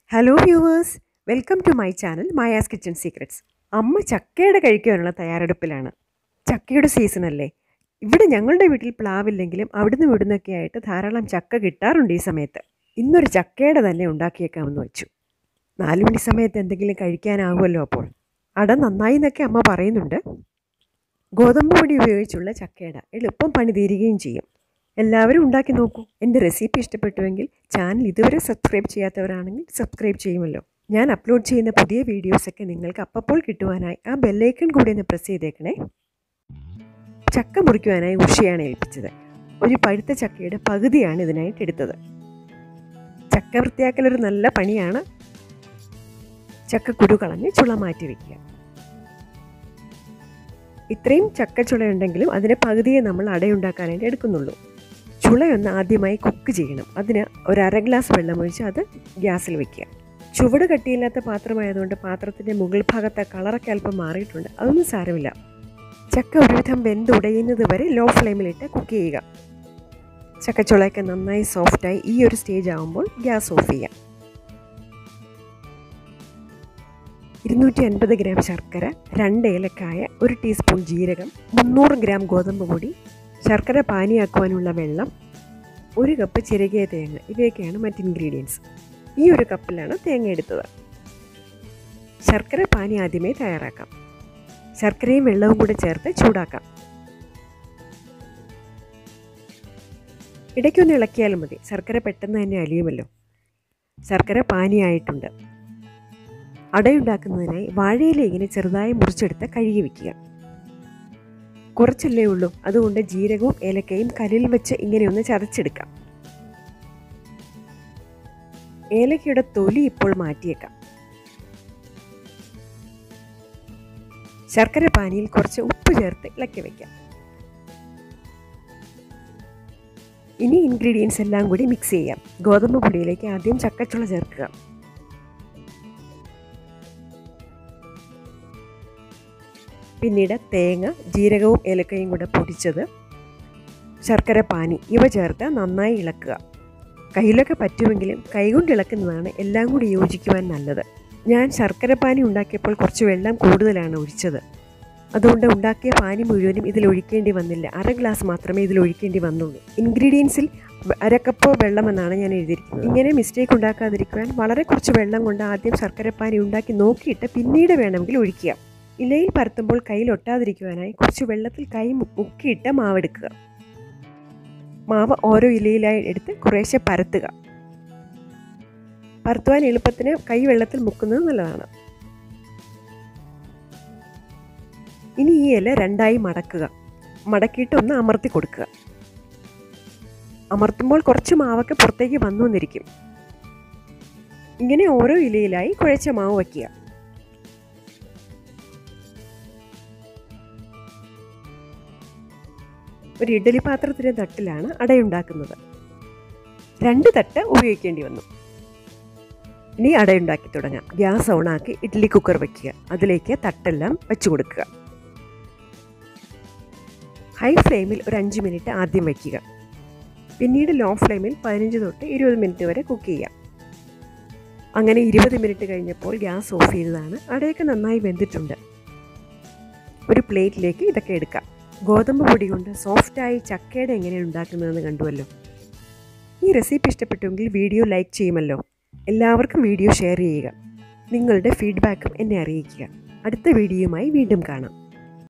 hello viewers welcome to my channel Maya's kitchen secrets അമ്മ ചക്കയുടെ കഴിക്കാനുള്ള തയ്യാറെടുപ്പിലാണ് ചക്കയുടെ സീസൺ അല്ലേ ഇവിടെ ഞങ്ങളുടെ വീട്ടിൽ പ്ലാവില്ലെങ്കിലും അവിടുന്ന് ഇവിടുന്നൊക്കെ ആയിട്ട് ധാരാളം ചക്ക കിട്ടാറുണ്ട് ഈ സമയത്ത് ഇന്നൊരു ചക്കയുടെ തന്നെ ഉണ്ടാക്കിയേക്കാമെന്ന് വെച്ചു നാലു മണി സമയത്ത് എന്തെങ്കിലും കഴിക്കാനാവുമല്ലോ അപ്പോൾ അട നന്നായി എന്നൊക്കെ അമ്മ പറയുന്നുണ്ട് ഗോതമ്പ് പൊടി ഉപയോഗിച്ചുള്ള ചക്കയട എളുപ്പം പണി തീരുകയും ചെയ്യും എല്ലാവരും ഉണ്ടാക്കി നോക്കൂ എൻ്റെ റെസിപ്പി ഇഷ്ടപ്പെട്ടുവെങ്കിൽ ചാനൽ ഇതുവരെ സബ്സ്ക്രൈബ് ചെയ്യാത്തവരാണെങ്കിൽ സബ്സ്ക്രൈബ് ചെയ്യുമല്ലോ ഞാൻ അപ്ലോഡ് ചെയ്യുന്ന പുതിയ വീഡിയോസൊക്കെ നിങ്ങൾക്ക് അപ്പപ്പോൾ കിട്ടുവാനായി ആ ബെല്ലൈക്കൺ കൂടി ഒന്ന് പ്രസ് ചെയ്തേക്കണേ ചക്ക മുറിക്കുവാനായി ഉഷയാണ് ഏൽപ്പിച്ചത് ഒരു പഴുത്ത ചക്കയുടെ പകുതിയാണ് ഇതിനായിട്ട് എടുത്തത് ചക്ക വൃത്തിയാക്കൽ ഒരു നല്ല പണിയാണ് ചക്ക കുരു കളഞ്ഞ് ചുള മാറ്റി വയ്ക്കുക ഇത്രയും ചക്കച്ചുള ഉണ്ടെങ്കിലും അതിൻ്റെ പകുതിയെ നമ്മൾ അടയുണ്ടാക്കാനായിട്ട് എടുക്കുന്നുള്ളൂ ചുളയൊന്ന് ആദ്യമായി കുക്ക് ചെയ്യണം അതിന് ഒരു അര ഗ്ലാസ് വെള്ളം ഒഴിച്ച് അത് ഗ്യാസിൽ വെക്കുക ചുവട് കട്ടിയില്ലാത്ത പാത്രമായതുകൊണ്ട് പാത്രത്തിൻ്റെ മുകൾ ഭാഗത്തെ കളറൊക്കെ അല്പം മാറിയിട്ടുണ്ട് അതൊന്നും സാരമില്ല ചക്ക ഒരുവിധം വെന്തുടയുന്നത് വരെ ലോ ഫ്ലെയിമിലിട്ട് കുക്ക് ചെയ്യുക ചക്കച്ചുളയൊക്കെ നന്നായി സോഫ്റ്റായി ഈ ഒരു സ്റ്റേജ് ആകുമ്പോൾ ഗ്യാസ് ഓഫ് ചെയ്യാം ഇരുന്നൂറ്റി അൻപത് ഗ്രാം ശർക്കര രണ്ട് ഏലക്കായ ഒരു ടീസ്പൂൺ ജീരകം മുന്നൂറ് ഗ്രാം ഗോതമ്പ് പൊടി ശർക്കര പാനിയാക്കുവാനുള്ള വെള്ളം ഒരു കപ്പ് ചിരകിയ തേങ്ങ ഇവയൊക്കെയാണ് മറ്റ് ഇൻഗ്രീഡിയൻസ് ഈ ഒരു കപ്പിലാണ് തേങ്ങ എടുത്തത് ശർക്കര പാനി ആദ്യമേ തയ്യാറാക്കാം ശർക്കരയും വെള്ളവും കൂടെ ചേർത്ത് ചൂടാക്കാം ഇടയ്ക്കൊന്ന് ഇളക്കിയാലും മതി ശർക്കര പെട്ടെന്ന് തന്നെ അലിയുമല്ലോ ശർക്കര പാനിയായിട്ടുണ്ട് അടയുണ്ടാക്കുന്നതിനായി വാഴയില ഇങ്ങനെ ചെറുതായി മുറിച്ചെടുത്ത് കഴുകി വെക്കുക കുറച്ചല്ലേ ഉള്ളൂ അതുകൊണ്ട് ജീരകവും ഏലക്കയും കല്ലിൽ വെച്ച് ഇങ്ങനെയൊന്ന് ചതച്ചെടുക്കാം ഏലക്കയുടെ തൊലി ഇപ്പോൾ മാറ്റിയേക്കാം ശർക്കര പാനിയിൽ കുറച്ച് ഉപ്പ് ചേർത്ത് ഇളക്കി വയ്ക്കാം ഇനി ഇൻഗ്രീഡിയൻസ് എല്ലാം കൂടി മിക്സ് ചെയ്യാം ഗോതമ്പ് പൊടിയിലേക്ക് ആദ്യം ചക്കച്ചുള ചേർക്കുക പിന്നീട് തേങ്ങ ജീരകവും ഏലക്കയും കൂടെ പൊടിച്ചത് ശർക്കര പാനി ഇവ ചേർത്ത് നന്നായി ഇളക്കുക കയ്യിലൊക്കെ പറ്റുമെങ്കിലും കൈകൊണ്ട് ഇളക്കുന്നതാണ് എല്ലാം കൂടി യോജിക്കുവാൻ നല്ലത് ഞാൻ ശർക്കര പാനി ഉണ്ടാക്കിയപ്പോൾ കുറച്ച് വെള്ളം കൂടുതലാണ് ഒഴിച്ചത് അതുകൊണ്ട് ഉണ്ടാക്കിയ പാനി മുഴുവനും ഇതിൽ ഒഴിക്കേണ്ടി വന്നില്ല അര ഗ്ലാസ് മാത്രമേ ഇതിൽ ഒഴിക്കേണ്ടി വന്നുള്ളൂ ഇൻഗ്രീഡിയൻസിൽ അര കപ്പ് വെള്ളമെന്നാണ് ഞാൻ എഴുതിയിരിക്കുന്നത് ഇങ്ങനെ മിസ്റ്റേക്ക് ഉണ്ടാക്കാതിരിക്കുവാൻ വളരെ കുറച്ച് വെള്ളം കൊണ്ട് ആദ്യം ശർക്കര പാനി ഉണ്ടാക്കി നോക്കിയിട്ട് പിന്നീട് വേണമെങ്കിൽ ഒഴിക്കുക ഇലയിൽ പരത്തുമ്പോൾ കയ്യിൽ ഒട്ടാതിരിക്കുവാനായി കുറച്ച് വെള്ളത്തിൽ കൈ മുക്കിയിട്ട് മാവെടുക്കുക മാവ് ഓരോ ഇലയിലായി എടുത്ത് കുറേശ്ശെ പരത്തുക പരത്തുവാൻ എളുപ്പത്തിന് കൈ വെള്ളത്തിൽ മുക്കുന്നത് നല്ലതാണ് ഇനി ഈ ഇല രണ്ടായി മടക്കുക മടക്കിയിട്ട് ഒന്ന് അമർത്തി കൊടുക്കുക അമർത്തുമ്പോൾ കുറച്ച് മാവൊക്കെ പുറത്തേക്ക് വന്നു വന്നിരിക്കും ഇങ്ങനെ ഓരോ ഇലയിലായി കുഴച്ച മാവ് വയ്ക്കുക ഒരു ഇഡ്ഡലി പാത്രത്തിൻ്റെ തട്ടിലാണ് അടയുണ്ടാക്കുന്നത് രണ്ട് തട്ട് ഉപയോഗിക്കേണ്ടി വന്നു ഇനി അടയുണ്ടാക്കി തുടങ്ങാം ഗ്യാസ് ഓണാക്കി ഇഡ്ഡലി കുക്കർ വയ്ക്കുക അതിലേക്ക് തട്ടെല്ലാം വെച്ചു കൊടുക്കുക ഹൈ ഫ്ലെയിമിൽ ഒരു അഞ്ച് മിനിറ്റ് ആദ്യം വയ്ക്കുക പിന്നീട് ലോ ഫ്ലെയിമിൽ പതിനഞ്ച് തൊട്ട് ഇരുപത് മിനിറ്റ് വരെ കുക്ക് ചെയ്യാം അങ്ങനെ ഇരുപത് മിനിറ്റ് കഴിഞ്ഞപ്പോൾ ഗ്യാസ് ഓഫ് ചെയ്തതാണ് അടയൊക്കെ നന്നായി വെന്തിട്ടുണ്ട് ഒരു പ്ലേറ്റിലേക്ക് ഇതൊക്കെ എടുക്കാം ഗോതമ്പ് പൊടി കൊണ്ട് സോഫ്റ്റായി ചക്കയുടെ എങ്ങനെയാണ് ഉണ്ടാക്കുന്നതെന്ന് കണ്ടുവല്ലോ ഈ റെസിപ്പി ഇഷ്ടപ്പെട്ടുവെങ്കിൽ വീഡിയോ ലൈക്ക് ചെയ്യുമല്ലോ എല്ലാവർക്കും വീഡിയോ ഷെയർ ചെയ്യുക നിങ്ങളുടെ ഫീഡ്ബാക്കും എന്നെ അറിയിക്കുക അടുത്ത വീഡിയോയുമായി വീണ്ടും കാണാം